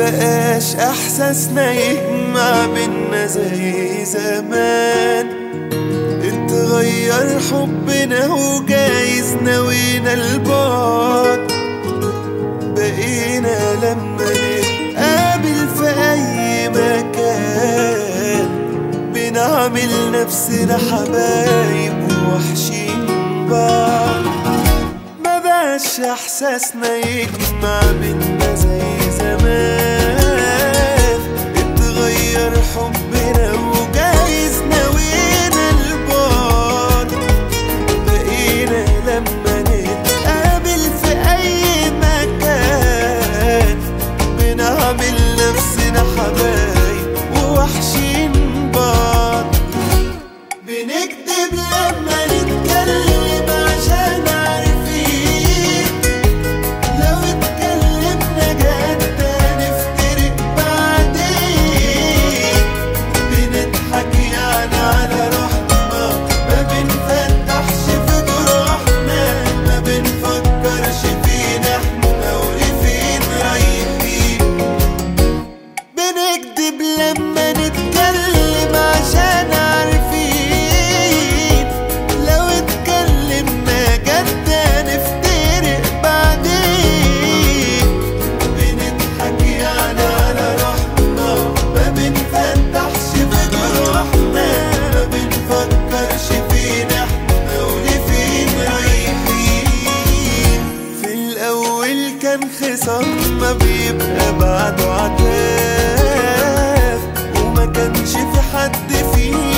بقاش احساسنا يجمع بينا زي زمان اتغير حبنا وجايز نوينا البعد بقينا لما نتقابل في اي مكان بنعمل نفسنا حبايب وحشين بعض ما بقاش احساسنا يجمع بينا زي زمان اتغير حبنا وجايز نوينا البعد بقينا لما نتقابل في اي مكان بنعمل نفسنا حبايب ووحشين بعض بنكتب لما نتكلم عشان عارفين لو اتكلمنا جد هنفترق بعدين بنضحك يعني على روحنا ما بنفتحش في جروحنا ما بنفكرش فينا احنا ولفين رايحين بنكدب لما نتكلم عشان عارفين لو اتكلمنا جد هنفترق بعدين بنضحك يعني على روحنا ما بنفتحش في جروحنا ما بنفكرش فينا احنا ولفين رايحين في الأول كان خصامنا بيبقى بعده عتاب وما كانش في حد فينا